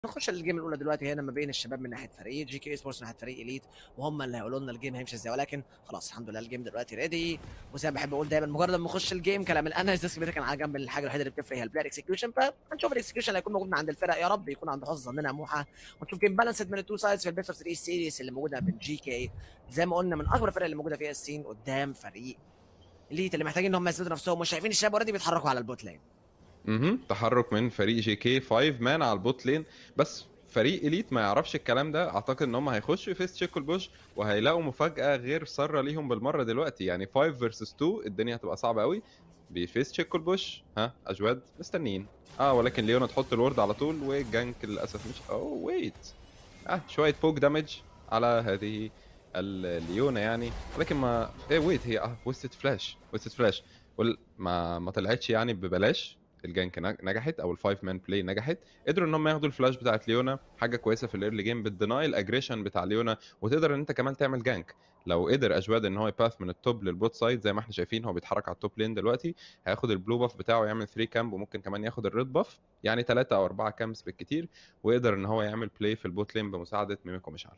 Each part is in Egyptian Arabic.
نخش الجيم الاولى دلوقتي هنا ما بين الشباب من ناحيه فريق جي كي سبورتس من ناحيه فريق اليت وهم اللي هيقولوا لنا الجيم هيمشي ازاي ولكن خلاص الحمد لله الجيم دلوقتي ريدي وزي ما بحب اقول دايما مجرد ما نخش الجيم كلام الاناليسيس كده كان على جنب الحاجه الوحيده اللي بتفرق هي البلاير اكسكيوشن فهنشوف الاكسكيوشن اللي هيكون موجود من عند الفرق يا رب يكون عند حظ ظننا موحى ونشوف جيم بالانسد من التو سايدز في البيست اوف 3 سيريز اللي موجوده بين جي كي زي ما قلنا من اكبر الفرق اللي موجوده فيها السين قدام فريق اليت اللي محتاجين ان هم يثبتوا نفسهم مش شايفين الشباب اوريدي بيتحركوا على البوت لين اها تحرك من فريق جي كي 5 مان على البوت لين بس فريق اليت ما يعرفش الكلام ده اعتقد ان هم هيخشوا فيس تشيك البوش وهيلاقوا مفاجاه غير ساره ليهم بالمره دلوقتي يعني 5 فيرسس 2 الدنيا هتبقى صعبه قوي بفيس تشيك البوش ها اجواد مستنيين اه ولكن ليونا تحط الورد على طول والجانك للاسف مش اوه ويت اه شويه فوق دامج على هذه الليونا يعني ولكن ما ايه ويت هي اه وستت فلاش وستت فلاش وال... ما ما طلعتش يعني ببلاش الجانك نجحت او الفايف مان بلاي نجحت قدروا ان هم ياخدوا الفلاش بتاعت ليونا حاجه كويسه في الايرلي جيم بتديناي الاجريشن بتاع ليونا وتقدر ان انت كمان تعمل جانك لو قدر اجواد ان هو يباث من التوب للبوت سايد زي ما احنا شايفين هو بيتحرك على التوب لين دلوقتي هياخد البلو باف بتاعه يعمل 3 كامب وممكن كمان ياخد الريد باف يعني 3 او 4 كامبس بالكتير ويقدر ان هو يعمل بلاي في البوت لين بمساعده ميميكو مشعل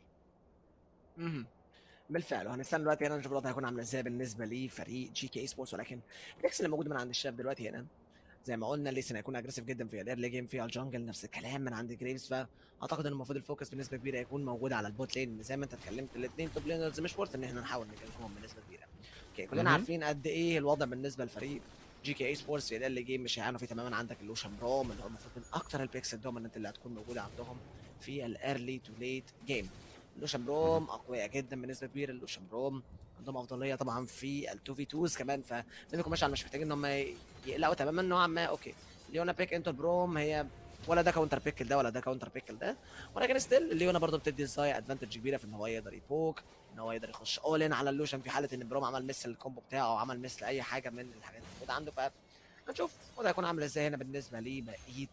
مهم. بالفعل وهنستنى دلوقتي هنا نشوف الوضع هيكون عامل ازاي بالنسبه لفريق جي كي سبورتس ولكن الاكس اللي موجود من عند الشباب دلوقتي هنا زي ما قلنا ليسن هيكون اجريسيف جدا في الايرلي جيم في الجنجل نفس الكلام من عند جريفز فاعتقد ان المفروض الفوكس بنسبه كبيره يكون موجود على البوت لين زي ما انت اتكلمت الاثنين توب لينرز مش ورث ان احنا نحاول نجيبهم بنسبه كبيره اوكي كلنا مهم. عارفين قد ايه الوضع بالنسبه للفريق جي كي اي سبورتس في الايرلي جيم مش هيعانوا فيه تماما عندك اللوشن بروم اللي هو المفروض من اكتر البيكس الدوميننت اللي هتكون موجوده عندهم في الايرلي تو ليت جيم اللوشن بروم اقوياء جدا بنسبه كبيره اللوشن بروم عندهم افضليه طبعا في ال 2 في 2 كمان فميميكو مشعل مش محتاجين ان هم يقلقوا تماما نوعا ما اوكي ليونا بيك انتو البروم هي ولا ده كاونتر بيك ده ولا ده كاونتر بيك ده ولكن ستيل ليونا برضه بتدي الزاي ادفانتج كبيره في ان هو يقدر يبوك ان هو يقدر يخش اول ان على اللوشن في حاله ان بروم عمل مثل الكومبو بتاعه او عمل مثل اي حاجه من الحاجات اللي موجوده عنده ف هنشوف وده هيكون عامل ازاي هنا بالنسبه لبقيه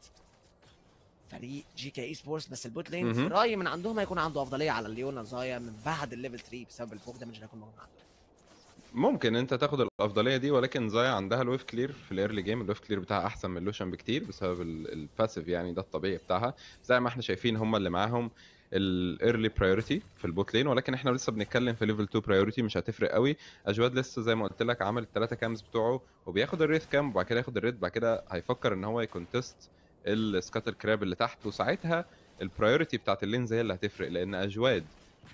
فريق جي كي اي سبورتس بس البوت لين في مهم. رايي من عندهم هيكون عنده افضليه على ليونا زايا من بعد الليفل 3 بسبب البوك دامج اللي هيكون موجود عنده ممكن انت تاخد الافضليه دي ولكن زايا عندها الويف كلير في الايرلي جيم الويف كلير بتاعها احسن من لوشن بكتير بسبب ال- الباسيف يعني ده الطبيعي بتاعها زي ما احنا شايفين هم اللي معاهم الايرلي برايورتي في البوت لين ولكن احنا لسه بنتكلم في ليفل 2 برايورتي مش هتفرق قوي اجواد لسه زي ما قلت لك عامل الثلاثه كامز بتوعه وبياخد الريث كام وبعد كده ياخد الريد بعد كده هيفكر ان هو يكونتست السكاتر كراب اللي تحت وساعتها البرايورتي بتاعت اللينز هي اللي هتفرق لان اجواد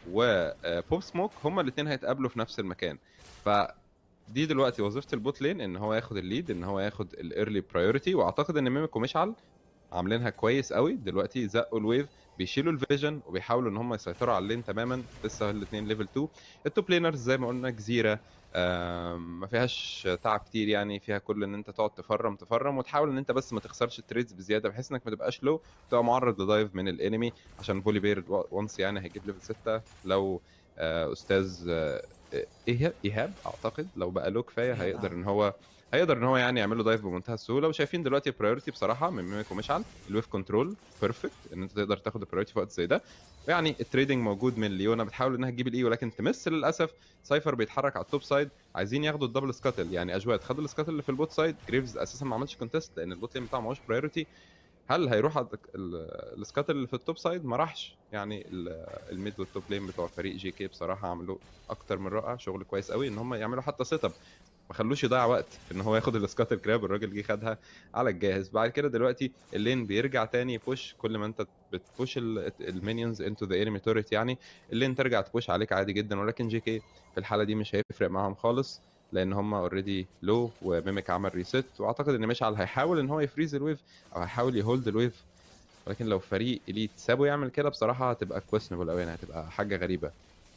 وبوب سموك هما الاثنين هيتقابلوا في نفس المكان ف دي دلوقتي وظيفه البوت لين ان هو ياخد الليد ان هو ياخد الايرلي برايورتي واعتقد ان ميميك ومشعل عاملينها كويس قوي دلوقتي زقوا الويف بيشيلوا الفيجن وبيحاولوا ان هم يسيطروا على اللين تماما لسه الاثنين ليفل 2 التوب لينرز زي ما قلنا جزيره آم، ما فيهاش تعب كتير يعني فيها كل ان انت تقعد تفرم تفرم وتحاول ان انت بس ما تخسرش التريدز بزياده بحيث انك ما تبقاش لو تبقى معرض لدايف من الانمي عشان فولي بير وانس يعني هيجيب ليفل 6 لو آه، استاذ آه، إيه- ايهاب اعتقد لو بقى له كفايه إيهاب، هيقدر آه. ان هو هيقدر ان هو يعني يعمل له دايف بمنتهى السهوله وشايفين دلوقتي البرايورتي بصراحه من ميميك ومشعل الويف كنترول بيرفكت ان انت تقدر تاخد البرايورتي في وقت زي ده يعني التريدنج موجود من ليونا بتحاول انها تجيب الاي ولكن تمس للاسف سايفر بيتحرك على التوب سايد عايزين ياخدوا الدبل سكاتل يعني اجواد خد السكاتل اللي في البوت سايد جريفز اساسا ما عملش كونتست لان البوت لين بتاعه ما هوش برايورتي هل هيروح على الدك- ال- السكاتل اللي في التوب سايد ما راحش يعني ال- الميد والتوب لين بتوع فريق جي كي بصراحه عملوا اكتر من رائع شغل كويس قوي ان هم يعملوا حتى سيت اب ما خلوش يضيع وقت في ان هو ياخد السكاتر كراب الراجل جه خدها على الجاهز بعد كده دلوقتي اللين بيرجع تاني بوش كل ما انت بتبوش المينيونز انتو ذا انمي توريت يعني اللين ترجع تبوش عليك عادي جدا ولكن جي كي في الحاله دي مش هيفرق معاهم خالص لان هم اوريدي لو وميميك عمل ريست واعتقد ان مشعل هيحاول ان هو يفريز الويف او هيحاول يهولد الويف ولكن لو فريق اليت سابه يعمل كده بصراحه هتبقى كويسنبل قوي يعني هتبقى حاجه غريبه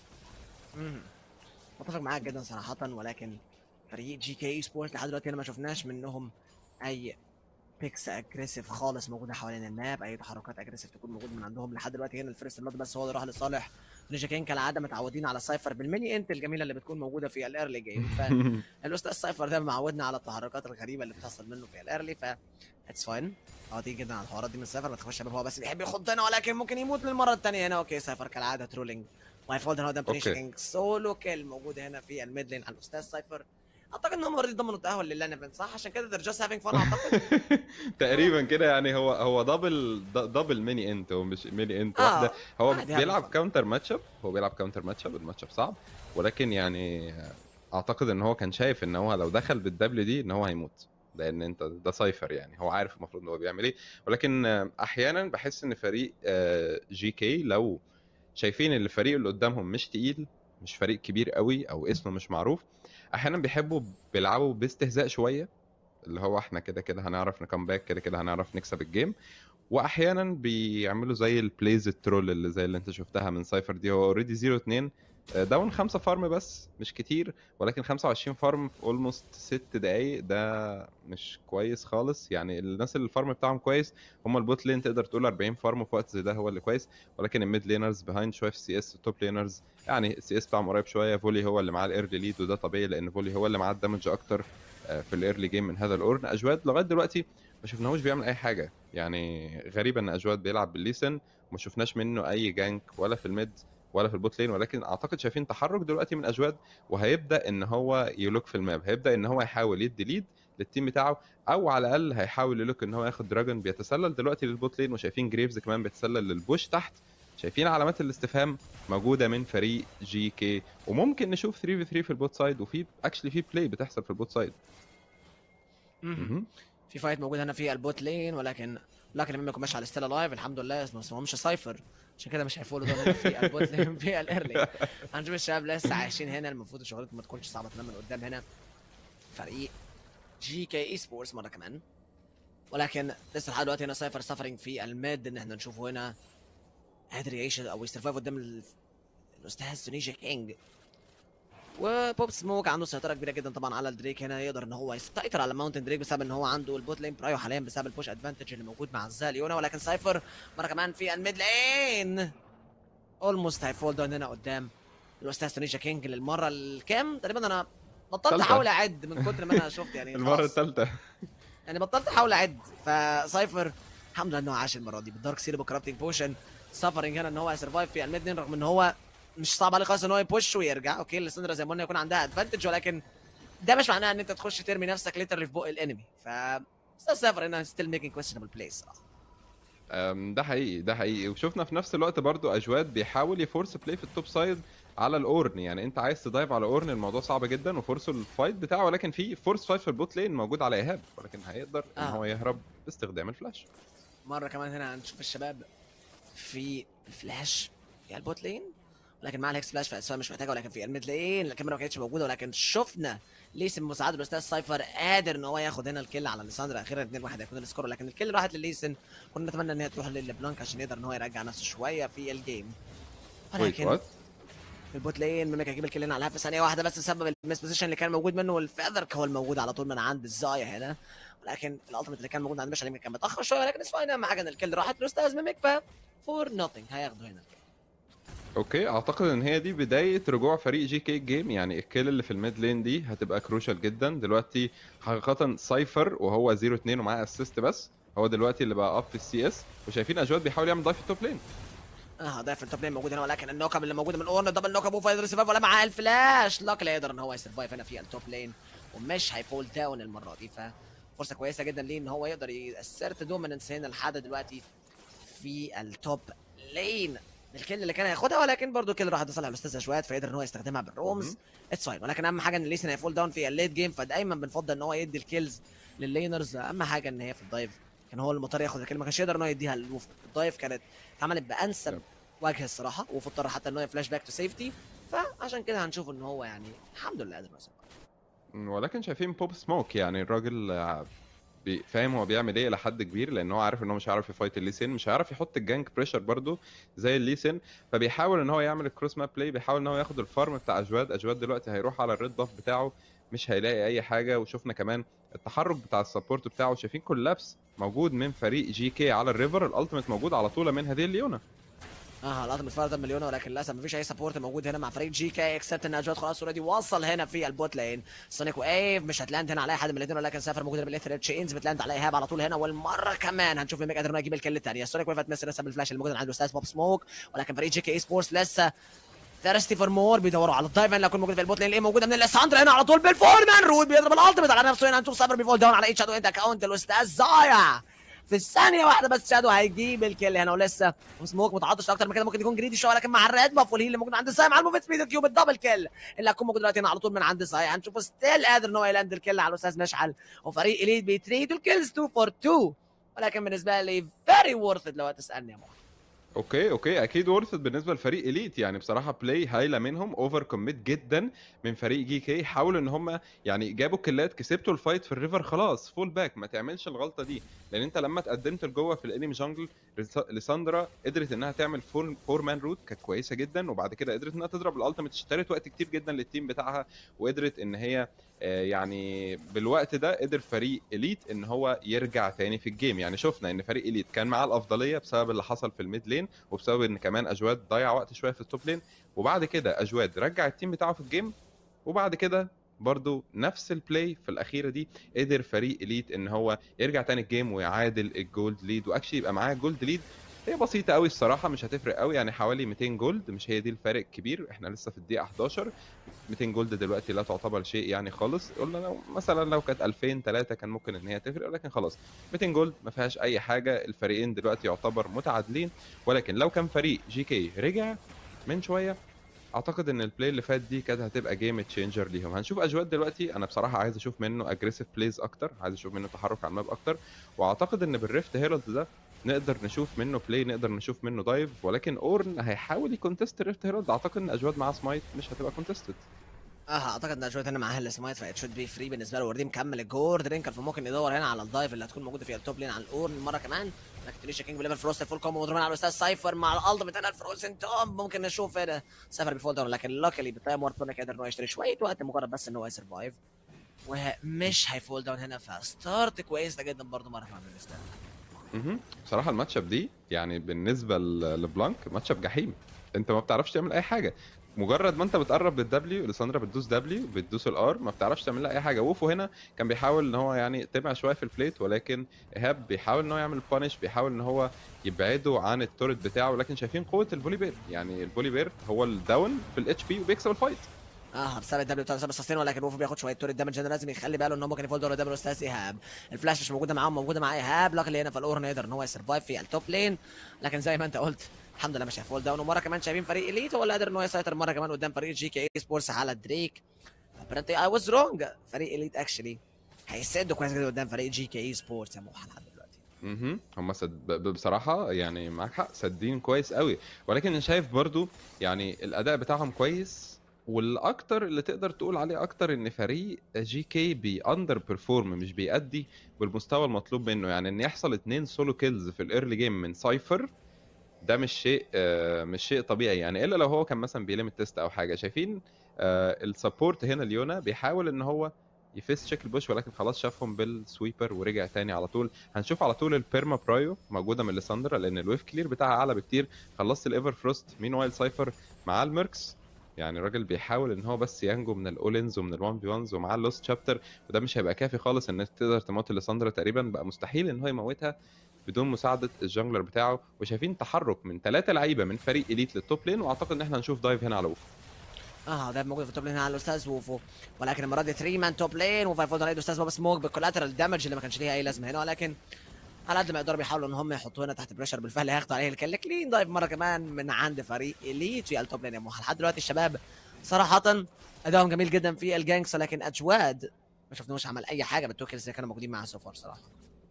مهم. متفق معاك جدا صراحة ولكن فريق جي كي اي سبورت لحد دلوقتي انا ما شفناش منهم اي بيكس اجريسيف خالص موجوده حوالين الماب اي تحركات اجريسيف تكون موجود من عندهم لحد دلوقتي هنا الفيرست بلاد بس هو اللي راح لصالح نينجا كين كالعاده متعودين على سايفر بالميني انت الجميله اللي بتكون موجوده في الايرلي جيم فالاستاذ سايفر ده معودنا على التحركات الغريبه اللي بتحصل منه في الايرلي ف اتس فاين اه تيجي جدا على الحوارات دي من سايفر ما تخافش يا شباب هو بس بيحب يخضنا ولكن ممكن يموت للمره الثانيه هنا اوكي سايفر كالعاده ترولينج واي فولد هنا قدام أوكي. كينج سولو كيل موجود هنا في الميد لين على الاستاذ سايفر اعتقد ان هم اوريدي ضمنوا التاهل للان ايفنت صح عشان كده they're just having fun اعتقد تقريبا كده يعني هو هو دبل دبل ميني انت هو مش ميني انت اه واحده هو عادي، بيلعب having fun. كاونتر ماتش اب هو بيلعب كاونتر ماتش اب الماتش اب صعب ولكن يعني اعتقد ان هو كان شايف ان هو لو دخل بالدبل دي ان هو هيموت لان انت ده سايفر يعني هو عارف المفروض ان هو بيعمل ايه ولكن آه، احيانا بحس ان فريق آه، جي كي لو شايفين ان الفريق اللي قدامهم مش تقيل مش فريق كبير قوي او اسمه مش معروف احيانا بيحبوا بيلعبوا باستهزاء شويه اللي هو احنا كده كده هنعرف نكم باك كده كده هنعرف نكسب الجيم واحيانا بيعملوا زي البليز الترول اللي زي اللي انت شفتها من سايفر دي هو اوريدي 0 2 داون 5 فارم بس مش كتير ولكن 25 فارم في اولموست 6 دقايق ده مش كويس خالص يعني الناس اللي الفارم بتاعهم كويس هم البوت لين تقدر تقول 40 فارم في وقت زي ده هو اللي كويس ولكن الميد لينرز بيهايند شويه في سي اس التوب لينرز يعني السي اس بتاعهم قريب شويه فولي هو اللي معاه الايرلي ليد وده طبيعي لان فولي هو اللي معاه الدمج اكتر آه، في الايرلي جيم من هذا الاورن اجواد لغايه دلوقتي ما شفناهوش بيعمل اي حاجه يعني غريب ان اجواد بيلعب بالليسن وما شفناش منه اي جانك ولا في الميد ولا في البوت لين ولكن اعتقد شايفين تحرك دلوقتي من اجواد وهيبدا ان هو يلوك في الماب هيبدا ان هو يحاول يدي ليد للتيم بتاعه او على الاقل هيحاول يلوك ان هو ياخد دراجون بيتسلل دلوقتي للبوت لين وشايفين جريفز كمان بيتسلل للبوش تحت شايفين علامات الاستفهام موجوده من فريق جي كي وممكن نشوف 3 في 3 في البوت سايد وفي اكشلي في بلاي بتحصل في البوت سايد مهم. مهم. في فايت موجود هنا في البوت لين ولكن لكن لما يكون ماشي على ستيلا لايف الحمد لله اسمه بس هو مش سايفر عشان كده مش هيفولو ده في البوت لين في الايرلي هنشوف الشباب لسه عايشين هنا المفروض شغلتهم ما تكونش صعبه تمام من قدام هنا فريق جي كي اي سبورتس مره كمان ولكن لسه لحد دلوقتي هنا سايفر سفرنج في الميد ان احنا نشوفه هنا قادر يعيش او يسترفايف قدام ال- الاستاذ تونيجا كينج وبوب سموك عنده سيطره كبيره جدا طبعا على الدريك هنا يقدر ان هو يسيطر على ماونتن دريك بسبب ان هو عنده البوت لين برايو حاليا بسبب البوش ادفانتج اللي موجود مع الزاليونا ولكن سايفر مره كمان في الميد لين اولموست هيفول داون هنا قدام الاستاذ تونيجا كينج للمره الكام تقريبا انا بطلت تالتة. احاول اعد من كتر ما انا شفت يعني المره خلاص. الثالثه يعني بطلت احاول اعد فسايفر الحمد لله ان هو عاش المره دي بالدارك سيربو كرابتنج بوشن سفرنج هنا ان هو يسرفايف في الميد لين رغم ان هو مش صعب عليه خالص ان هو يبوش ويرجع اوكي السندرا زي ما قلنا يكون عندها ادفانتج ولكن ده مش معناه ان انت تخش ترمي نفسك ليترلي في بق الانمي ف استاذ سافر هنا ستيل ميكينج كويستشنبل بلاي صراحه أم، ده حقيقي ده حقيقي وشفنا في نفس الوقت برضو اجواد بيحاول يفورس بلاي في التوب سايد على الاورن يعني انت عايز تدايف على اورن الموضوع صعب جدا وفورسه الفايت بتاعه ولكن في فورس فايت في البوت لين موجود على ايهاب ولكن هيقدر ان آه. هو يهرب باستخدام الفلاش مره كمان هنا هنشوف الشباب في الفلاش في البوت لين ولكن مع الهكس فلاش فاسفل مش محتاجه ولكن في الميد لين الكاميرا ما كانتش موجوده ولكن شفنا ليسن مساعد الاستاذ سايفر قادر ان هو ياخد هنا الكل على ليساندرا اخيرا 2 1 هيكون السكور لكن الكل راحت لليسن كنا نتمنى ان هي تروح للبلانك عشان يقدر ان هو يرجع نفسه شويه في الجيم ويت ولكن وات في البوت لين ميميك هيجيب الكل هنا على الهاف في ثانيه واحده بس بسبب المس بوزيشن اللي كان موجود منه والفيذر هو الموجود على طول من عند الزايا هنا ولكن الالتيميت اللي كان موجود عند مش كان متاخر شويه ولكن اسمعنا اهم حاجه ان الكل راحت للاستاذ ميميك ف فور نوثينج هياخدوا هنا الكل اوكي اعتقد ان هي دي بدايه رجوع فريق جي كي جيم يعني الكيل اللي في الميد لين دي هتبقى كروشال جدا دلوقتي حقيقه سايفر وهو 0 2 ومعاه اسيست بس هو دلوقتي اللي بقى اب في السي اس وشايفين اجواد بيحاول يعمل دايف في التوب لين اه ضيف التوب لين موجود هنا ولكن النوك اب اللي موجود من اورن دبل نوك اب وفايز سرفايف ولا معاه الفلاش لوك لا يقدر ان هو يسرفايف هنا في التوب لين ومش هيفول داون المره دي ففرصه كويسه جدا ليه ان هو يقدر يأسرت دوميننس هنا لحد دلوقتي في التوب لين الكل اللي كان هياخدها ولكن برضه كل راح لصالح الاستاذ اشوات فيقدر ان هو يستخدمها بالرومز مهم. اتس فاين ولكن اهم حاجه ان ليسن هيفول داون في الليت جيم فدايما بنفضل ان هو يدي الكيلز لللينرز اهم حاجه ان هي في الدايف كان هو المضطر ياخد الكيل ما كانش يقدر ان هو يديها للوف الدايف كانت اتعملت بانسب يب. وجه الصراحه وفي اضطر حتى ان هو فلاش باك تو سيفتي فعشان كده هنشوف ان هو يعني الحمد لله قادر مثلا ولكن شايفين بوب سموك يعني الراجل آه، بي- فاهم هو بيعمل ايه لحد كبير لان هو عارف ان هو مش هيعرف يفايت الليسين مش هيعرف يحط الجانك بريشر برضو زي الليسين فبيحاول ان هو يعمل الكروس ماب بلاي بيحاول ان هو ياخد الفارم بتاع اجواد اجواد دلوقتي هيروح على الريد باف بتاعه مش هيلاقي اي حاجه وشفنا كمان التحرك بتاع السبورت بتاعه شايفين كولابس موجود من فريق جي كي على الريفر الالتيميت موجود على طول من هذه الليونه اه الالتيميت فاير ده مليون ولكن للاسف مفيش اي سبورت موجود هنا مع فريق جي كي اكسبت ان اجواد خلاص اوريدي وصل هنا في البوت لين سونيك وايف مش هتلاند هنا على اي حد من الاثنين ولكن سافر موجود هنا بالاثر تشينز بتلاند على ايهاب على طول هنا والمره كمان هنشوف ميميك قادر انه يجيب الكل الثانيه سونيك ويف هتمس لسه بالفلاش اللي موجود عند الاستاذ بوب سموك ولكن فريق جي كي اي سبورتس لسه ثيرستي فور مور بيدوروا على الدايف اللي هيكون موجود في البوت لين ايه موجوده من الاساندرا هنا على طول بالفورمان رود بيضرب الالتيميت على نفسه هنا هنشوف سايفر بيفول داون على ايد شادو انت اكونت الاستاذ زايا في الثانية واحدة بس شادو هيجيب الكل هنا ولسه وسموك متعطش اكتر من كده ممكن يكون جريدي شوية لكن مع الريد باف والهيل اللي موجود عند ساي مع الموفيت سبيد كيوب الدبل كيل اللي هتكون موجود دلوقتي هنا على طول من عند ساي هنشوفه ستيل قادر ان هو يلاند الكل على الاستاذ مشعل وفريق اليت بيتريد الكيلز 2 فور 2 ولكن بالنسبة لي فيري ورث لو هتسألني يا مو اوكي اوكي اكيد ورثت بالنسبه لفريق اليت يعني بصراحه بلاي هايله منهم اوفر كوميت جدا من فريق جي كي حاولوا ان هم يعني جابوا كلات كسبتوا الفايت في الريفر خلاص فول باك ما تعملش الغلطه دي لان انت لما اتقدمت لجوه في الانمي جانجل لساندرا قدرت انها تعمل فور, فور مان روت كانت كويسه جدا وبعد كده قدرت انها تضرب الالتيميت اشترت وقت كتير جدا للتيم بتاعها وقدرت ان هي آه، يعني بالوقت ده قدر فريق اليت ان هو يرجع تاني في الجيم يعني شفنا ان فريق اليت كان معاه الافضليه بسبب اللي حصل في الميد لين وبسبب ان كمان اجواد ضيع وقت شويه في التوب لين وبعد كده اجواد رجع التيم بتاعه في الجيم وبعد كده برضو نفس البلاي في الاخيره دي قدر فريق اليت ان هو يرجع تاني الجيم ويعادل الجولد ليد واكشلي يبقى معاه جولد ليد هي بسيطة قوي الصراحة مش هتفرق قوي يعني حوالي 200 جولد مش هي دي الفارق الكبير احنا لسه في الدقيقة 11 200 جولد دلوقتي لا تعتبر شيء يعني خالص قلنا لو مثلا لو كانت 2000 3 كان ممكن ان هي تفرق ولكن خلاص 200 جولد ما فيهاش اي حاجة الفريقين دلوقتي يعتبر متعادلين ولكن لو كان فريق جي كي رجع من شوية اعتقد ان البلاي اللي فات دي كانت هتبقى جيم تشينجر ليهم هنشوف اجواد دلوقتي انا بصراحه عايز اشوف منه اجريسيف بلايز اكتر عايز اشوف منه تحرك على الماب اكتر واعتقد ان بالريفت هيرالد ده نقدر نشوف منه بلاي نقدر نشوف منه دايف ولكن اورن هيحاول يكونتست الريفت هيرالد اعتقد ان اجواد معاه سمايت مش هتبقى كونتستد اه اعتقد ان اجواد هنا معاها السمايت فايت شود بي فري بالنسبه له وردي مكمل الجورد رينكر فممكن يدور هنا على الدايف اللي هتكون موجوده في التوب لين على الاورن مره كمان لكن تريشا كينج بليفر فروست فول كومبو مضروبين على الاستاذ سايفر مع الالتيميت هنا الفروزن توم ممكن نشوف هنا سايفر بيفول داون لكن لوكلي بتايم وورد بونك قدر ان هو يشتري شويه وقت مجرد بس ان هو يسرفايف ومش هيفول داون هنا فستارت كويسه جدا برضه مره كمان بالنسبه له مهم. بصراحه الماتش اب دي يعني بالنسبه ل- لبلانك ماتش اب جحيم انت ما بتعرفش تعمل اي حاجه مجرد ما انت بتقرب للدبليو لساندرا بتدوس دبليو بتدوس الار ما بتعرفش تعمل لها اي حاجه ووفو هنا كان بيحاول ان هو يعني تبع شويه في البليت ولكن ايهاب بيحاول ان هو يعمل بانش بيحاول ان هو يبعده عن التورت بتاعه ولكن شايفين قوه الفولي بير يعني الفولي بير هو الداون في الاتش بي وبيكسب الفايت اه بسبب الدبليو بتاع بسبب السستين ولكن ووفو بياخد شويه تور الدمج هنا لازم يخلي باله ان هو ممكن يفول دور الدبليو استاذ ايهاب الفلاش مش موجوده معاهم موجوده مع ايهاب لكن هنا في الاورن يقدر ان هو يسرفايف في التوب لين لكن زي ما انت قلت الحمد لله مش هيفول داون ومره كمان شايفين فريق اليت هو اللي قادر ان هو يسيطر مره كمان قدام فريق جي كي سبورتس على دريك برنتي اي واز رونج فريق اليت اكشلي هيسدوا كويس جدا قدام فريق جي كي سبورتس يا موحى لحد دلوقتي اها هم سد... ب- ب- بصراحه يعني معاك حق سادين كويس قوي ولكن انا شايف برضو يعني الاداء بتاعهم كويس والاكتر اللي تقدر تقول عليه اكتر ان فريق جي كي بي اندر بيرفورم مش بيأدي بالمستوى المطلوب منه يعني ان يحصل اتنين سولو كيلز في الايرلي جيم من سايفر ده مش شيء آه، مش شيء طبيعي يعني الا لو هو كان مثلا بيلم تيست او حاجه شايفين السبورت هنا ليونا بيحاول ان هو يفيس تشيك البوش ولكن خلاص شافهم بالسويبر ورجع تاني على طول هنشوف على طول البيرما برايو موجوده من ليساندرا لان الويف كلير بتاعها اعلى بكتير خلصت الايفر فروست مين وايل سايفر معاه الميركس يعني الراجل بيحاول ان هو بس ينجو من الاولينز ومن الوان بي وانز ومعاه اللوست شابتر وده مش هيبقى كافي خالص انك تقدر تموت ليساندرا تقريبا بقى مستحيل ان هو يموتها بدون مساعده الجانجلر بتاعه وشايفين تحرك من ثلاثه لعيبه من فريق اليت للتوب لين واعتقد ان احنا هنشوف دايف هنا على ووف اه ده موجود في التوب لين على الاستاذ ووفو ولكن المره دي 3 مان توب لين وفايفولد على الاستاذ بابا سموك بالكولاترال دامج اللي ما كانش ليها اي لازمه هنا ولكن على قد ما يقدروا بيحاولوا ان هم يحطوه هنا تحت بريشر بالفعل هياخدوا عليه الكل كلين دايف مره كمان من عند فريق اليت في التوب لين يا موحى لحد دلوقتي الشباب صراحه ادائهم جميل جدا في الجانكس ولكن اجواد ما شفناهوش عمل اي حاجه بالتوكلز اللي كانوا موجودين معاه سوفر صراحه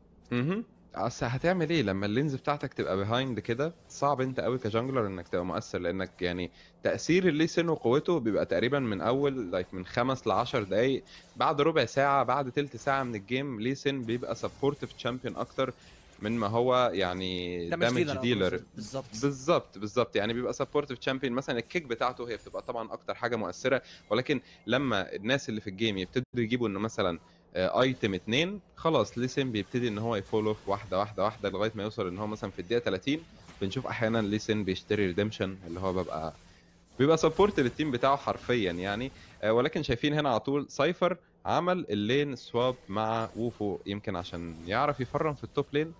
اها اصل هتعمل ايه لما اللينز بتاعتك تبقى بيهايند كده صعب انت قوي كجانجلر انك تبقى مؤثر لانك يعني تاثير الليسن وقوته بيبقى تقريبا من اول لايك من خمس ل 10 دقايق بعد ربع ساعه بعد تلت ساعه من الجيم ليسن بيبقى سبورتيف تشامبيون اكتر من ما هو يعني دامج ديلر بالظبط بالظبط بالظبط يعني بيبقى سبورتيف تشامبيون مثلا الكيك بتاعته هي بتبقى طبعا اكتر حاجه مؤثره ولكن لما الناس اللي في الجيم يبتدوا يجيبوا انه مثلا ايتم اتنين خلاص ليسن بيبتدي ان هو يفولو في واحده واحده واحده لغايه ما يوصل ان هو مثلا في الدقيقه 30 بنشوف احيانا ليسن بيشتري ريدمشن اللي هو بيبقى بيبقى سبورت للتيم بتاعه حرفيا يعني آه، ولكن شايفين هنا على طول سايفر عمل اللين سواب مع ووفو يمكن عشان يعرف يفرم في التوب لين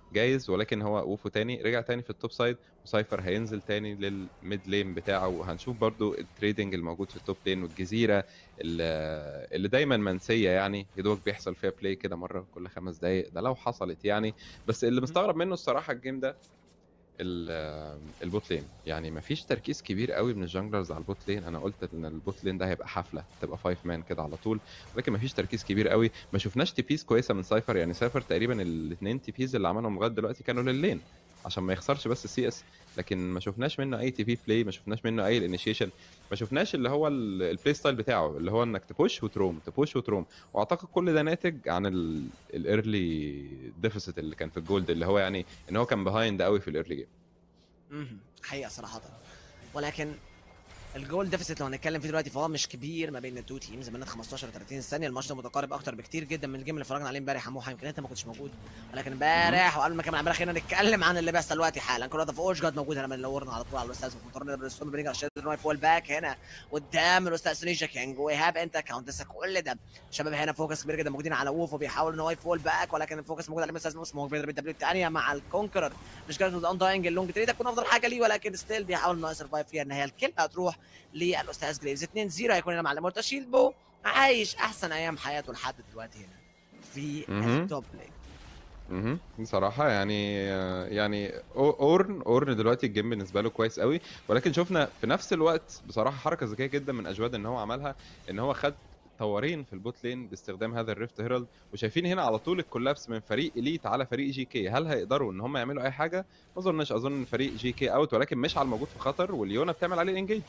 جايز ولكن هو ووفو تاني رجع تاني في التوب سايد وسايفر هينزل تاني للميد لين بتاعه وهنشوف برضو التريدنج الموجود في التوب لين والجزيره اللي اللي دايما منسيه يعني يا دوبك بيحصل فيها بلاي كده مره كل خمس دقايق ده لو حصلت يعني بس اللي مستغرب منه الصراحه الجيم ده ال- البوت لين يعني مفيش تركيز كبير قوي من الجانجلرز على البوت لين انا قلت ان البوت لين ده هيبقى حفله تبقى 5 مان كده على طول ولكن مفيش تركيز كبير قوي ما شفناش تي بيز كويسه من سايفر يعني سايفر تقريبا الاثنين تي بيز اللي عملهم لغايه دلوقتي كانوا لللين عشان ما يخسرش بس السي اس لكن ما شفناش منه اي تي بي بلاي ما شفناش منه اي الانيشيشن ما شفناش اللي هو ال- البلاي ستايل بتاعه اللي هو انك تبوش وتروم تبوش وتروم واعتقد كل ده ناتج عن الايرلي ديفيسيت اللي كان في الجولد اللي هو يعني ان هو كان بيهايند قوي في الايرلي جيم مهم. حقيقه صراحه ولكن الجول ديفيسيت لو هنتكلم فيه دلوقتي فهو مش كبير ما بين التو تيمز بيننا 15 و 30 ثانيه الماتش ده متقارب اكتر بكتير جدا من الجيم اللي اتفرجنا عليه امبارح يا موحى يمكن انت ما كنتش موجود ولكن امبارح وقبل ما كمان امبارح خلينا نتكلم عن اللي بيحصل دلوقتي حالا كل ده في اوشجاد موجود هنا من لورنا على طول على الاستاذ وفطرنا بالستون بنيجي عشان نروح فول باك هنا قدام الاستاذ سونيجا كينج ويهاب انت كاونت لسه كل ده شباب هنا فوكس كبير جدا موجودين على ووف وبيحاول ان هو يفول باك ولكن الفوكس موجود على الاستاذ اسمه بيضرب الدبليو الثانيه مع الكونكرر مش جايز انداينج اللونج تري تكون افضل حاجه ليه ولكن ستيل بيحاول انه يسرفايف فيها النهايه الكل هتروح للاستاذ جريفز 2 0 هيكون هنا مع المورتا شيلد بو عايش احسن ايام حياته لحد دلوقتي هنا في مهم. التوب ليج اها بصراحة يعني يعني أو- اورن اورن دلوقتي الجيم بالنسبة له كويس قوي ولكن شفنا في نفس الوقت بصراحة حركة ذكية جدا من اجواد ان هو عملها ان هو خد طورين في البوت لين باستخدام هذا الريفت هيرالد وشايفين هنا على طول الكولابس من فريق اليت على فريق جي كي هل هيقدروا ان هم يعملوا اي حاجة ما اظنش اظن ان فريق جي كي اوت ولكن مش على الموجود في خطر واليونا بتعمل عليه الانجيج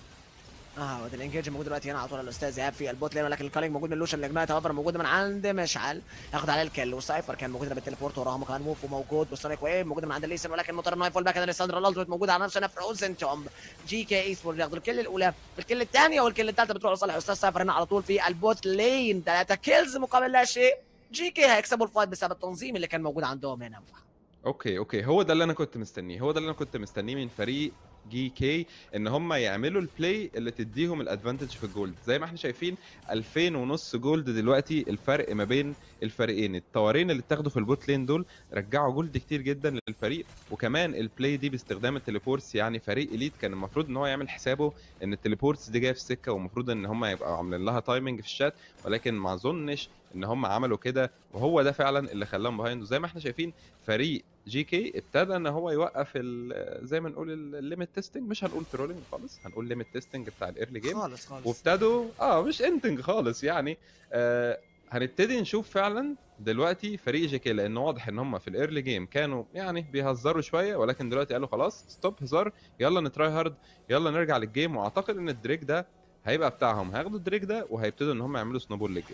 اه وده الانجيج موجود دلوقتي هنا على طول الاستاذ ايهاب في البوت لين ولكن الكالينج موجود من لوشن الاجنايت هوفر موجود من عند مشعل ياخد عليه الكل وسايفر كان موجود هنا بالتليبورت وراهم كمان موفو موجود والسونيك ويف موجود من عند ليسن ولكن مضطر انه يفول باك هنا لساندرا الالتيميت موجود على نفسه هنا فروزن تومب جي كي اي سبورت ياخدوا الكل الاولى الكل الثانيه والكل الثالثه بتروح لصالح الاستاذ سايفر هنا على طول في البوت لين ثلاثه كيلز مقابل لا شيء جي كي هيكسبوا الفايت بسبب التنظيم اللي كان موجود عندهم هنا اوكي اوكي هو ده اللي انا كنت مستنيه هو ده اللي انا كنت مستنيه من فريق جي كي ان هم يعملوا البلاي اللي تديهم الادفانتج في الجولد زي ما احنا شايفين 2000 ونص جولد دلوقتي الفرق ما بين الفريقين الطوارين اللي اتاخدوا في البوت لين دول رجعوا جولد كتير جدا للفريق وكمان البلاي دي باستخدام التليبورتس يعني فريق اليت كان المفروض ان هو يعمل حسابه ان التليبورتس دي جايه في السكه والمفروض ان هم يبقوا عاملين لها تايمنج في الشات ولكن ما اظنش ان هم عملوا كده وهو ده فعلا اللي خلاهم بهايند وزي ما احنا شايفين فريق جي كي ابتدى ان هو يوقف ال- زي ما نقول الليميت تيستنج مش هنقول ترولينج خالص هنقول ليميت تيستنج بتاع الايرلي جيم خالص خالص وابتدوا اه مش انتنج خالص يعني آه هنبتدي نشوف فعلا دلوقتي فريق جي كي لان واضح ان هم في الايرلي جيم كانوا يعني بيهزروا شويه ولكن دلوقتي قالوا خلاص ستوب هزار يلا نتراي هارد يلا نرجع للجيم واعتقد ان الدريك ده هيبقى بتاعهم هياخدوا الدريك ده وهيبتدوا ان هم يعملوا سنوبول للجيم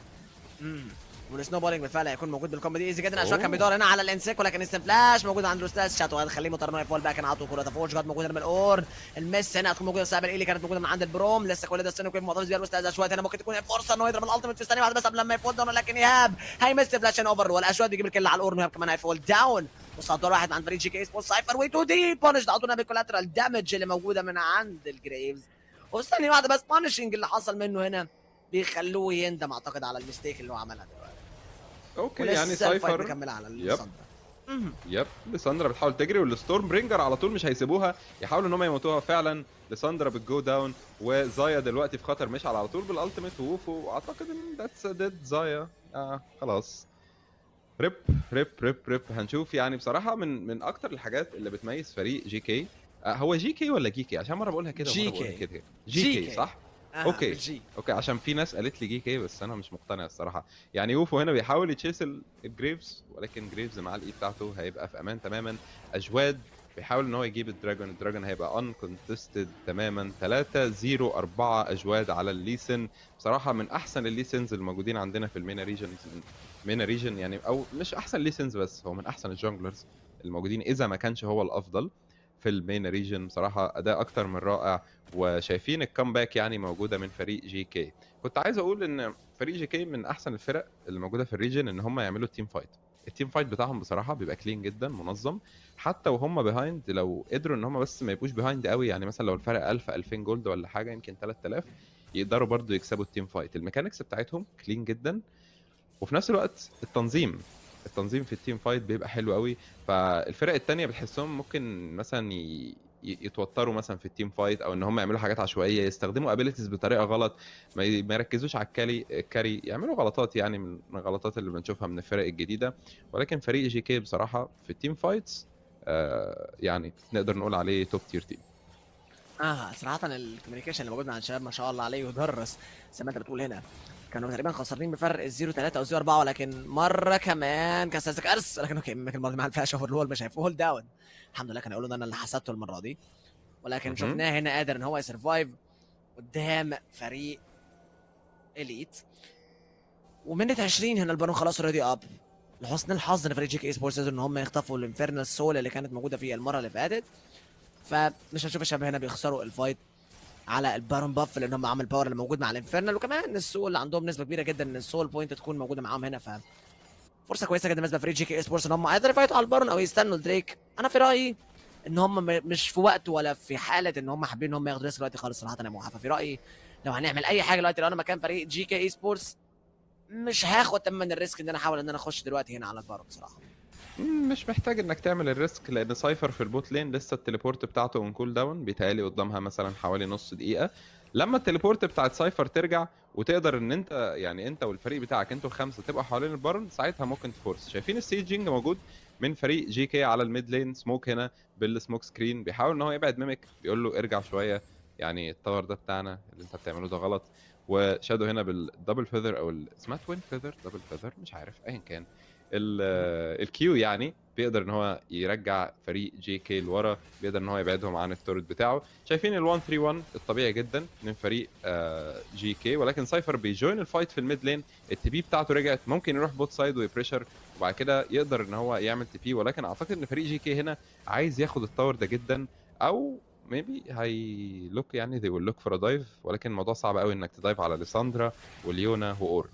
امم والسنو بولينج بالفعل هيكون موجود بالكومبو دي ايزي جدا اشواك أوه. كان بيدور هنا على الانسيك ولكن انستنت فلاش موجود عند الاستاذ شاتو هتخليه مضطر انه يفول باك على طول كره فورج جاد موجود هنا من الاورن المس هنا هتكون موجوده السابق اللي كانت موجوده من عند البروم لسه كل ده السنو كيف محتفظ بيها الاستاذ اشوات هنا ممكن تكون فرصه انه يضرب الالتيميت في ثانيه واحده بس قبل لما يفول داون ولكن ايهاب هيمس فلاش اوفر والاشوات بيجيب الكل على الاورن ويهاب كمان هيفول داون وصدر واحد عند فريق جي كي سبورت سايفر وي تو دي بانش على طول بالكولاترال دامج اللي موجوده من عند الجريفز وثانيه واحده بس بانشنج اللي حصل منه هنا بيخلوه يندم اعتقد على الميستيك اللي هو عملها دلوقتي اوكي ولسه يعني الفايت سايفر مكمله على يب. الصندة مهم. يب لساندرا بتحاول تجري والستورم برينجر على طول مش هيسيبوها يحاولوا ان هم يموتوها فعلا لساندرا بتجو داون وزايا دلوقتي في خطر مش على طول بالالتيميت ووفو واعتقد ان ذاتس ديد زايا اه خلاص ريب ريب ريب ريب هنشوف يعني بصراحه من من اكتر الحاجات اللي بتميز فريق جي كي آه هو جي كي ولا جي كي عشان مره بقولها كده جي ومره بقولها كي. كده جي جي كي. كي صح آه أوكي. بالجي. اوكي عشان في ناس قالت لي جي كي بس انا مش مقتنع الصراحه يعني يوفو هنا بيحاول يتشيس ال- الجريفز ولكن جريفز مع الاي بتاعته هيبقى في امان تماما اجواد بيحاول ان هو يجيب الدراجون الدراجون هيبقى ان كونتستد تماما 3 0 4 اجواد على الليسن بصراحه من احسن الليسنز الموجودين عندنا في المينا ريجن مينا ريجن يعني او مش احسن ليسنز بس هو من احسن الجونجلرز الموجودين اذا ما كانش هو الافضل في المين ريجن بصراحه اداء اكتر من رائع وشايفين الكامباك يعني موجوده من فريق جي كي كنت عايز اقول ان فريق جي كي من احسن الفرق اللي موجوده في الريجن ان هم يعملوا التيم فايت التيم فايت بتاعهم بصراحه بيبقى كلين جدا منظم حتى وهم بيهايند لو قدروا ان هم بس ما يبقوش بيهايند قوي يعني مثلا لو الفرق 1000 2000 جولد ولا حاجه يمكن 3000 يقدروا برضو يكسبوا التيم فايت الميكانيكس بتاعتهم كلين جدا وفي نفس الوقت التنظيم التنظيم في التيم فايت بيبقى حلو قوي فالفرق التانية بتحسهم ممكن مثلا ي... ي- يتوتروا مثلا في التيم فايت او ان هم يعملوا حاجات عشوائيه يستخدموا ابيليتيز بطريقه غلط ما, ي... ما يركزوش على الكاري الكاري يعملوا غلطات يعني من من الغلطات اللي بنشوفها من الفرق الجديده ولكن فريق جي كي بصراحه في التيم فايتس آه يعني نقدر نقول عليه توب تير تيم اه صراحة الكوميونيكيشن اللي موجود مع الشباب ما شاء الله عليه يدرس زي ما انت بتقول هنا كانوا تقريبا خسرانين بفرق 0 3 او 0 4 ولكن مرة كمان كان سلسلة ارس لكن اوكي ممكن المرة دي ما عرفهاش اوفر لول مش هيفول داون الحمد لله كانوا يقولوا ان انا اللي حسدته المرة دي ولكن مهم. شفناه هنا قادر ان هو يسرفايف قدام فريق اليت ومنت 20 هنا البارون خلاص اوريدي اب لحسن الحظ ان فريق جي كي سبورتس قدروا ان هم يخطفوا الانفيرنال سول اللي كانت موجوده في المره اللي فاتت فمش هنشوف الشباب هنا بيخسروا الفايت على البارون باف لان هم عامل باور اللي موجود مع الانفيرنال وكمان السول عندهم نسبه كبيره جدا ان السول بوينت تكون موجوده معاهم هنا ف فرصه كويسه جدا بالنسبه لفريق جي كي سبورتس ان هم ايضا يفايتوا على البارون او يستنوا دريك انا في رايي ان هم م- مش في وقت ولا في حاله ان هم حابين ان هم ياخدوا ريسك دلوقتي خالص صراحه يا موحى ففي رايي لو هنعمل اي حاجه دلوقتي لو انا مكان فريق جي كي اي سبورتس مش هاخد تماما الريسك ان انا احاول ان انا اخش دلوقتي هنا على البارون بصراحه مم، مش محتاج انك تعمل الريسك لان سايفر في البوت لين لسه التليبورت بتاعته اون كول داون بيتهيألي قدامها مثلا حوالي نص دقيقة لما التليبورت بتاعت سايفر ترجع وتقدر ان انت يعني انت والفريق بتاعك انتوا الخمسة تبقى حوالين البارون ساعتها ممكن تفورس شايفين السيجنج موجود من فريق جي كي على الميد لين سموك هنا بالسموك سكرين بيحاول ان هو يبعد ميمك بيقول له ارجع شوية يعني التاور ده بتاعنا اللي انت بتعمله ده غلط وشادو هنا بالدبل فيذر او ال- اسمها توين فيذر دبل فيذر مش عارف ايا كان ال- الكيو يعني بيقدر ان هو يرجع فريق جي كي لورا بيقدر ان هو يبعدهم عن التورت بتاعه شايفين ال 1 3 1 الطبيعي جدا من فريق آه، جي كي ولكن سايفر بيجوين الفايت في الميد لين التي بي بتاعته رجعت ممكن يروح بوت سايد ويبريشر وبعد كده يقدر ان هو يعمل تي بي ولكن اعتقد ان فريق جي كي هنا عايز ياخد التاور ده جدا او ميبي هي لوك يعني they will look for a dive ولكن الموضوع صعب قوي انك تدايف على ليساندرا وليونا واور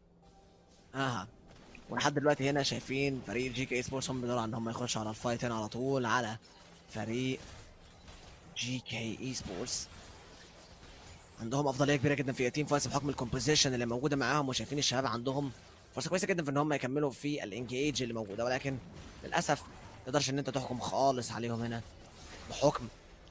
اها ولحد دلوقتي هنا شايفين فريق جي كي سبورتس هم بيدوروا ان هم يخشوا على الفايت هنا على طول على فريق جي كي اي سبورتس عندهم افضليه كبيره جدا في التيم فايتس بحكم الكومبوزيشن اللي موجوده معاهم وشايفين الشباب عندهم فرصه كويسه جدا في ان هم يكملوا في الانجيج اللي موجوده ولكن للاسف ما تقدرش ان انت تحكم خالص عليهم هنا بحكم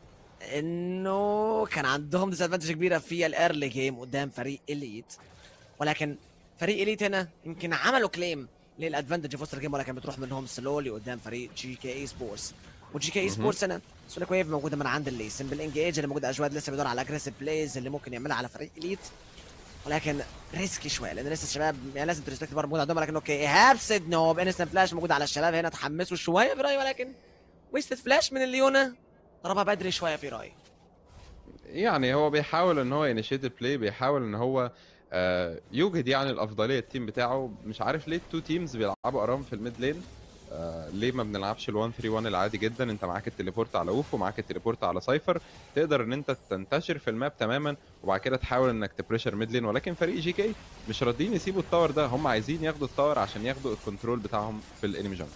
انه كان عندهم ديسادفانتج كبيره في الايرلي جيم قدام فريق اليت ولكن فريق اليت هنا يمكن عملوا كليم للادفانتج في وسط الجيم ولكن بتروح منهم سلولي قدام فريق جي كي اي سبورتس وجي كي اي مهم. سبورتس هنا سوليك ويف موجوده من عند الليسن بالانجيج اللي موجود اجواد لسه بيدور على اجريسيف بلايز اللي ممكن يعملها على فريق اليت ولكن ريسكي شويه لان لسه الشباب يعني لازم تريسبكت برضه موجود عندهم ولكن اوكي ايهاب سيد نو بانستنت فلاش موجود على الشباب هنا تحمسوا شويه في رايي ولكن ويستد فلاش من الليونا ضربها بدري شويه في رايي يعني هو بيحاول ان هو ينشيت البلاي بيحاول ان هو آه، يوجد يعني الافضليه التيم بتاعه مش عارف ليه التو تيمز بيلعبوا ارام في الميد لين آه، ليه ما بنلعبش ال 1 3 1 العادي جدا انت معاك التليبورت على ووف ومعاك التليبورت على سايفر تقدر ان انت تنتشر في الماب تماما وبعد كده تحاول انك تبريشر ميد لين ولكن فريق جي كي مش راضيين يسيبوا التاور ده هم عايزين ياخدوا التاور عشان ياخدوا الكنترول بتاعهم في الانمي جانجل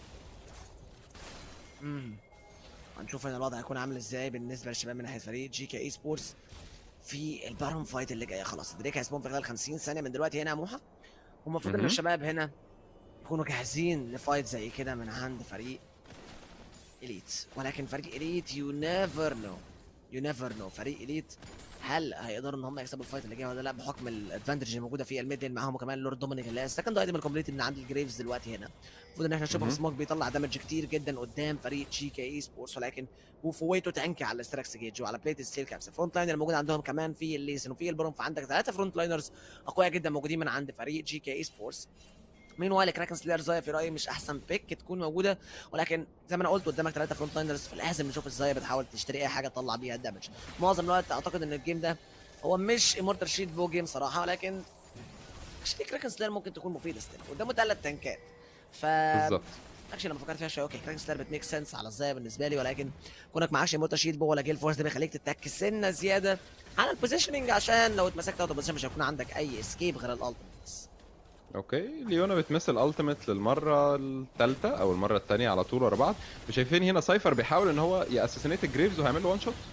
امم هنشوف هنا الوضع هيكون عامل ازاي بالنسبه للشباب من ناحيه فريق جي كي اي سبورتس في البارون فايت اللي جايه خلاص دريك هيسبون في خلال 50 ثانيه من دلوقتي هنا يا موحى والمفروض ان مهم. الشباب هنا يكونوا جاهزين لفايت زي كده من عند فريق اليت ولكن فريق اليت يو نيفر نو يو نيفر نو فريق اليت هل هيقدروا ان هم يكسبوا الفايت اللي جاي ولا لا بحكم الادفانتج اللي موجوده في الميد لين معاهم وكمان لورد دومينيك اللي هي السكند ايتم الكومبليت من عند الجريفز دلوقتي هنا المفروض ان احنا نشوف مهم. سموك بيطلع دامج كتير جدا قدام فريق جي كي اي سبورتس ولكن وفويته تانكي على الاستراكس جيج وعلى بليت ستيل كابس الفرونت لاينر الموجود عندهم كمان في الليسن وفي البروم فعندك ثلاثه فرونت لاينرز اقوياء جدا موجودين من عند فريق جي كي اي سبورتس مين وايل كراكن سلاير زايا في رايي مش احسن بيك تكون موجوده ولكن زي ما انا قلت قدامك ثلاثه فرونت لاينرز فلازم نشوف ازاي بتحاول تشتري اي حاجه تطلع بيها الدمج معظم الوقت اعتقد ان الجيم ده هو مش امورتال شيت بو جيم صراحه ولكن اكشلي كراكن سلاير ممكن تكون مفيده ستيل قدامه ثلاث تنكات ف بالظبط اكشلي لما فكرت فيها شويه اوكي كراكن سلاير بتميك سنس على الزايا بالنسبه لي ولكن كونك معكش امورتال شيت بو ولا جيل فورس ده بيخليك تتك سنه زياده على البوزيشننج عشان لو اتمسكت اوت بوزيشن مش هيكون عندك اي اسكيب غير الالتيميتس اوكي ليونا بتمثل التيميت للمره الثالثه او المره الثانيه على طول ورا بعض وشايفين هنا سايفر بيحاول ان هو ياسسينيت الجريفز وهيعمل له وان شوت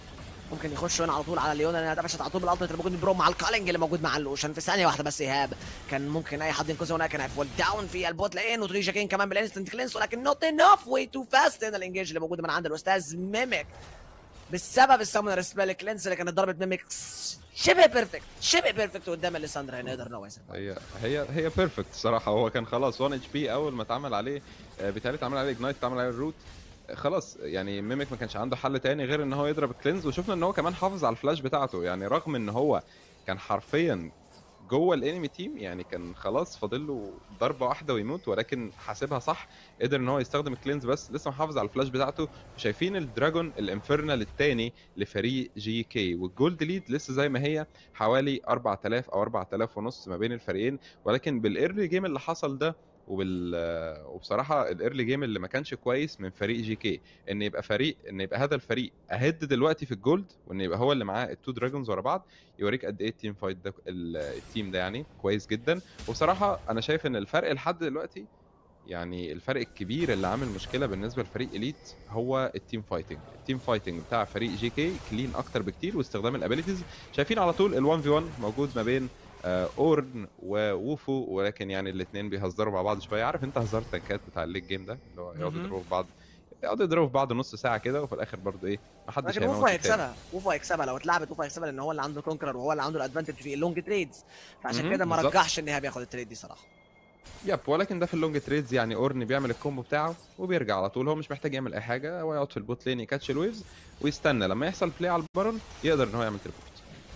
ممكن يخشوا هنا على طول على ليون لانها دبشت على طول بالالتيميت اللي موجود من برو مع الكالينج اللي موجود مع اللوشن في ثانيه واحده بس ايهاب كان ممكن اي حد ينقذه هناك كان هيفول داون في البوت لين وتريجا كين كمان بالانستنت كلينس ولكن نوت انف واي تو فاست هنا الانجيج اللي موجود من عند الاستاذ ميميك بسبب السامونر سبيل كلينس اللي كانت ضربت ميميك شبه بيرفكت شبه بيرفكت قدام اليساندرا هنا يقدر ان هو يسيرفايف. هي هي هي بيرفكت الصراحه هو كان خلاص 1 اتش بي اول ما اتعمل عليه آه، بالتالي اتعمل عليه اجنايت اتعمل عليه الروت آه، خلاص يعني ميميك ما كانش عنده حل تاني غير ان هو يضرب الكلينز وشفنا ان هو كمان حافظ على الفلاش بتاعته يعني رغم ان هو كان حرفيا جوه الانمي تيم يعني كان خلاص فاضل له ضربه واحده ويموت ولكن حاسبها صح قدر ان هو يستخدم الكلينز بس لسه محافظ على الفلاش بتاعته وشايفين الدراجون الانفرنال الثاني لفريق جي كي والجولد ليد لسه زي ما هي حوالي 4000 او 4000 ونص ما بين الفريقين ولكن بالايرلي جيم اللي حصل ده وبال وبصراحه الايرلي جيم اللي ما كانش كويس من فريق جي كي ان يبقى فريق ان يبقى هذا الفريق اهد دلوقتي في الجولد وان يبقى هو اللي معاه التو دراجونز ورا بعض يوريك قد ايه التيم فايت ده ال- التيم ده يعني كويس جدا وبصراحه انا شايف ان الفرق لحد دلوقتي يعني الفرق الكبير اللي عامل مشكله بالنسبه لفريق اليت هو التيم فايتنج التيم فايتنج بتاع فريق جي كي كلين اكتر بكتير واستخدام الابيليتيز شايفين على طول ال1 في 1 موجود ما بين آه، اورن ووفو ولكن يعني الاثنين بيهزروا مع بعض شويه عارف انت هزار التنكات بتاع الليج جيم ده اللي هو يقعدوا مهم. يضربوا في بعض يقعدوا يضربوا في بعض نص ساعه كده وفي الاخر برضه ايه محدش لكن هيموت ووفو التاني. هيكسبها ووفو هيكسبها لو اتلعبت ووفو هيكسبها لان هو اللي عنده كونكرر وهو اللي عنده الادفانتج في اللونج تريدز فعشان مهم، كده ما بالظبط. رجحش ان ايهاب ياخد التريد دي صراحه يب ولكن ده في اللونج تريدز يعني اورن بيعمل الكومبو بتاعه وبيرجع على طول هو مش محتاج يعمل اي حاجه هو يقعد في البوت لين يكاتش الويفز ويستنى لما يحصل بلاي على البارون يقدر ان هو يعمل تليبورت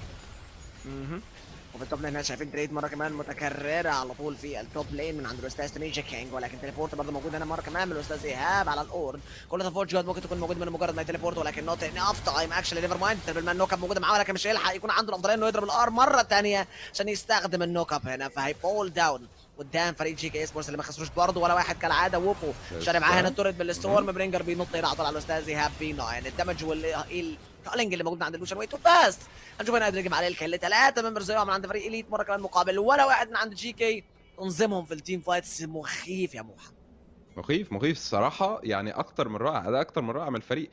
اها وفي التوب لين هنا شايفين تريد مره كمان متكرره على طول في التوب لين من عند الاستاذ تنيجا كينج ولكن تليبورت برضه موجود هنا مره كمان من الاستاذ ايهاب على الاورد كل ده فورج جود ممكن تكون موجود من مجرد ما يتليبورت ولكن نوت انف تايم اكشلي نيفر مايند تربل مان نوك اب موجوده معاه ولكن مش هيلحق يكون عنده الافضليه انه يضرب الار مره ثانيه عشان يستخدم النوك اب هنا فهيفول داون قدام فريق جي كي سبورتس اللي ما خسروش برضه ولا واحد كالعاده ووفو شاري معاه هنا التوريت بالستورم برينجر بينط هنا على طول على الاستاذ ايهاب بي 9 الدمج والكالينج اللي موجود من عند اللوشن ويت فاست هنشوف هنا قادر يجيب عليه الكل ثلاثه ممبرز زيهم من عند فريق اليت مره كمان مقابل ولا واحد من عند جي كي تنظيمهم في التيم فايتس مخيف يا موحى مخيف مخيف الصراحه يعني اكتر من رائع ده اكتر من رائع من الفريق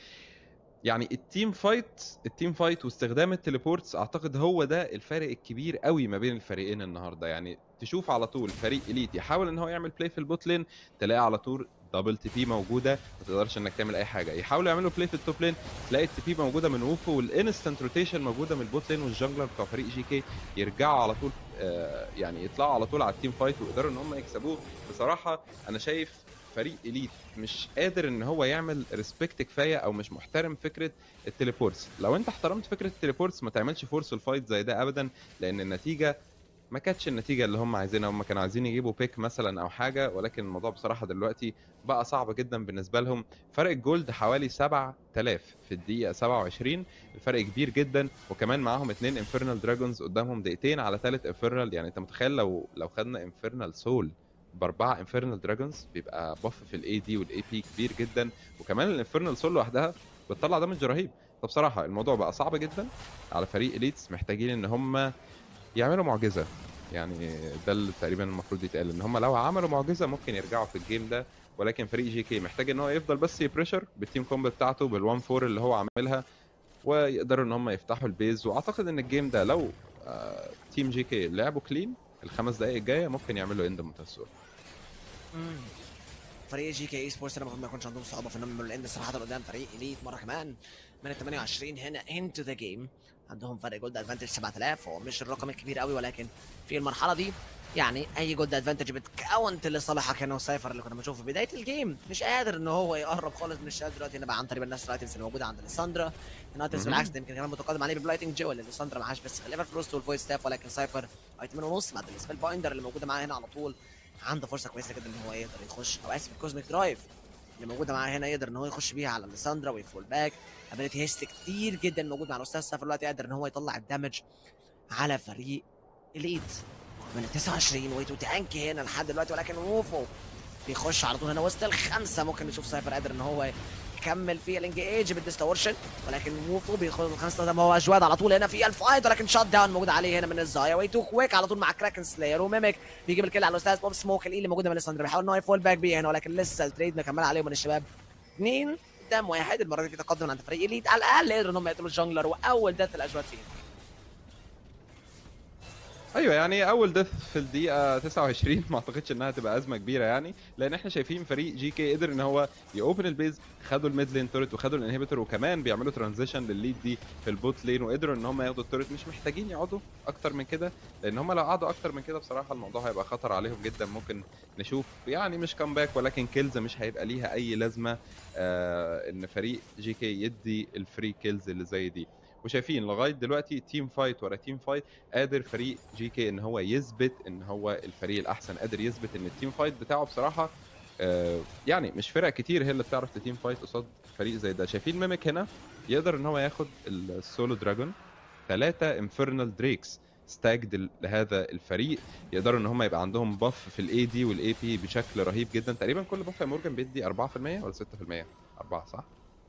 يعني التيم فايت التيم فايت واستخدام التليبورتس اعتقد هو ده الفارق الكبير قوي ما بين الفريقين النهارده يعني تشوف على طول فريق اليت يحاول ان هو يعمل بلاي في البوت لين تلاقي على طول دبل تي بي موجوده ما تقدرش انك تعمل اي حاجه يحاولوا يعملوا بلاي في التوب لين تلاقي التي بي موجوده من ووفو والانستنت روتيشن موجوده من البوت لين والجنجلر بتوع فريق جي كي يرجعوا على طول آه يعني يطلعوا على طول على التيم فايت ويقدروا ان هم يكسبوه بصراحه انا شايف فريق اليت مش قادر ان هو يعمل ريسبكت كفايه او مش محترم فكره التليبورتس لو انت احترمت فكره التليبورتس ما تعملش فورس الفايت زي ده ابدا لان النتيجه ما كانتش النتيجه اللي هم عايزينها هم كانوا عايزين يجيبوا بيك مثلا او حاجه ولكن الموضوع بصراحه دلوقتي بقى صعب جدا بالنسبه لهم فرق الجولد حوالي 7000 في الدقيقه 27 الفرق كبير جدا وكمان معاهم اتنين انفرنال دراجونز قدامهم دقيقتين على ثالث انفرنال يعني انت متخيل لو لو خدنا انفرنال سول باربعه انفرنال دراجونز بيبقى بف في الاي دي والاي بي كبير جدا وكمان الانفرنال سول لوحدها بتطلع دمج رهيب فبصراحه الموضوع بقى صعب جدا على فريق اليتس محتاجين ان هم يعملوا معجزه يعني ده اللي تقريبا المفروض يتقال ان هم لو عملوا معجزه ممكن يرجعوا في الجيم ده ولكن فريق جي كي محتاج ان هو يفضل بس يبريشر بالتيم كومبو بتاعته بالوان فور اللي هو عاملها ويقدروا ان هم يفتحوا البيز واعتقد ان الجيم ده لو آه تيم جي كي لعبوا كلين الخمس دقائق الجايه ممكن يعملوا اند منتصر فريق جي كي اي سبورتس انا المفروض ما يكونش عندهم صعوبه في انهم يعملوا الاند صراحه قدام فريق اليت مره كمان من ال 28 هنا انتو ذا جيم عندهم فرق جولد ادفانتج 7000 هو مش الرقم الكبير قوي ولكن في المرحله دي يعني اي جولد ادفانتج بتكاونت لصالحك هنا وسايفر اللي كنا بنشوفه في بدايه الجيم مش قادر ان هو يقرب خالص من الشباب دلوقتي هنا بقى عن طريق الناس الايتمز اللي موجوده عند اليساندرا النايتمز مهم. بالعكس ده يمكن كمان متقدم عليه ببلايتنج جو اللي اليساندرا معهاش بس خليفر فلوس والفويس ستاف ولكن سايفر ايتمين ونص بعد السبيل بايندر اللي موجوده معاه هنا على طول عنده فرصه كويسه جدا ان هو يقدر يخش او اسف الكوزميك درايف اللي موجوده معاه هنا يقدر ان هو يخش بيها على ليساندرا ويفول باك ابيلتي هيست كتير جدا موجود مع الاستاذ سايفر دلوقتي يقدر ان هو يطلع الدمج على فريق اليت من ال 29 ويتو تانكي هنا لحد دلوقتي ولكن ووفو بيخش على طول هنا وسط الخمسه ممكن نشوف سايفر قادر ان هو يكمل في الانجيج بالديستورشن ولكن ووفو بياخد الخمسه ده ما هو اجواد على طول هنا في الفايت ولكن شوت داون موجود عليه هنا من الزايا ويتو كويك على طول مع كراكن سلاير وميميك بيجيب الكل على الاستاذ بوب سموك الاي اللي موجوده من الساندرا بيحاول ان هو يفول باك بيه هنا ولكن لسه التريد مكمل عليه من الشباب اثنين قدام واحد المره دي في تقدم عند فريق اليت على الاقل قدروا ان هم يقتلوا الجانجلر واول ديث الاجواد فيه ايوه يعني اول ديث في الدقيقه 29 ما اعتقدش انها تبقى ازمه كبيره يعني لان احنا شايفين فريق جي كي قدر ان هو يوبن البيز خدوا الميد لين تورت وخدوا الانهبيتور وكمان بيعملوا ترانزيشن للليد دي في البوت لين وقدروا ان هم ياخدوا التورت مش محتاجين يقعدوا اكتر من كده لان هم لو قعدوا اكتر من كده بصراحه الموضوع هيبقى خطر عليهم جدا ممكن نشوف يعني مش كامباك ولكن كيلز مش هيبقى ليها اي لازمه آه ان فريق جي كي يدي الفري كيلز اللي زي دي وشايفين لغايه دلوقتي تيم فايت ورا تيم فايت قادر فريق جي كي ان هو يثبت ان هو الفريق الاحسن قادر يثبت ان التيم فايت بتاعه بصراحه آه يعني مش فرق كتير هي اللي بتعرف تتيم فايت قصاد فريق زي ده شايفين ميميك هنا يقدر ان هو ياخد السولو دراجون ثلاثة انفرنال دريكس ستاجد لهذا الفريق يقدروا ان هم يبقى عندهم باف في الاي دي والاي بي بشكل رهيب جدا تقريبا كل باف يا مورجان بيدي 4% ولا 6% 4 صح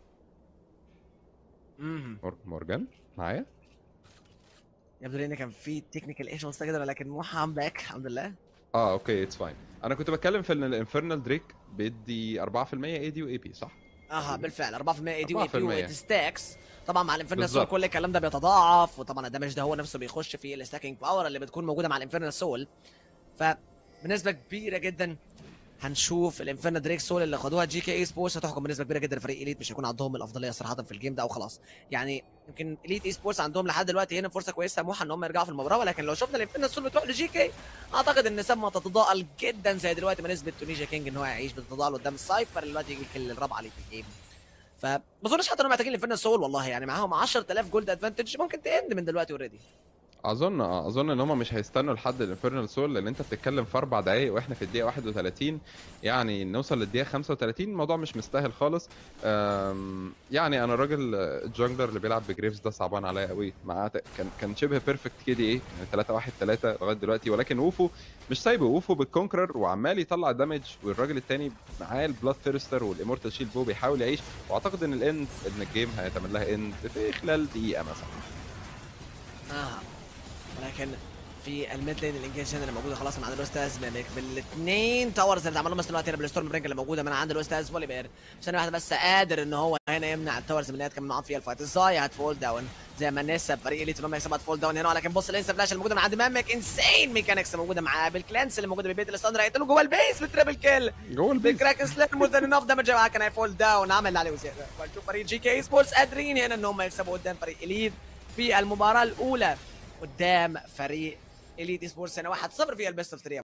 مهم. مور- مورجان معايا يبدو لي ان كان في تكنيكال ايشوز كده ولكن موحى ام باك الحمد لله اه اوكي اتس فاين انا كنت بتكلم في ان الانفرنال دريك بيدي 4% اي دي واي بي صح اها بالفعل 4% اي دي 4%. واي بي ستاكس طبعا مع الانفيرنال سول بالظبط. كل الكلام ده بيتضاعف وطبعا الدمج ده هو نفسه بيخش في الستاكينج باور اللي بتكون موجوده مع الانفيرنال سول فبنسبه كبيره جدا هنشوف الانفيرنال دريك سول اللي خدوها جي كي اي سبورتس هتحكم بنسبه كبيره جدا فريق اليت مش هيكون عندهم الافضليه صراحه في الجيم ده او خلاص يعني يمكن اليت اي سبورتس عندهم لحد دلوقتي هنا فرصه كويسه موحى ان هم يرجعوا في المباراه ولكن لو شفنا الانفيرنال سول بتروح لجي كي اعتقد ان سما تتضاءل جدا زي دلوقتي ما نسبه تونيجيا كينج ان هو يعيش بتتضاءل قدام السايفر اللي دلوقتي يجي الكل الرابعه ليه في الجيم فما اظنش حتى انهم محتاجين الانفيرنال سول والله يعني معاهم 10000 جولد ادفانتج ممكن تاند من دلوقتي اوريدي اظن اه اظن ان هم مش هيستنوا لحد الانفرنال سول لان انت بتتكلم في اربع دقايق واحنا في الدقيقه 31 يعني نوصل للدقيقه 35 الموضوع مش مستاهل خالص أم، يعني انا الراجل الجانجلر اللي بيلعب بجريفز ده صعبان عليا قوي معاه ت- كان كان شبه بيرفكت كي دي ايه يعني 3 1 3 لغايه دلوقتي ولكن ووفو مش سايبه ووفو بالكونكرر وعمال يطلع دامج والراجل التاني معاه البلاد ثيرستر والامورتال شيلد بو بيحاول يعيش واعتقد ان الاند ان الجيم هيتعمل لها اند في خلال دقيقه مثلا اه ولكن في الميد لين الانجيج هنا اللي موجوده خلاص من عند الاستاذ ميميك بالاثنين تاورز اللي اتعملوا مثل دلوقتي هنا بالستورم برينج اللي موجوده من عند الاستاذ بولي بير عشان واحد بس قادر ان هو هنا يمنع التاورز من اللي هي تكمل معاهم فيها الفايت ازاي هتفول داون زي ما نسب فريق اليت ان هم يكسبوا هتفول داون هنا ولكن بص الانسا فلاش اللي موجوده من عند ميميك انسين ميكانكس موجوده معاه بالكلانس اللي موجوده ببيت الاستاندر هيقتلوا جوه البيس بالتريبل كيل جوه البيت بكراك سليم مور ذان انف دامج معاه كان هيفول داون عمل اللي عليه وزياده ونشوف فريق جي كي سبورتس قادرين هنا ان هم يكسبوا قدام فريق اليت في المباراه الاولى قدام فريق اليت سبورتس هنا 1-0 في البيست اوف 3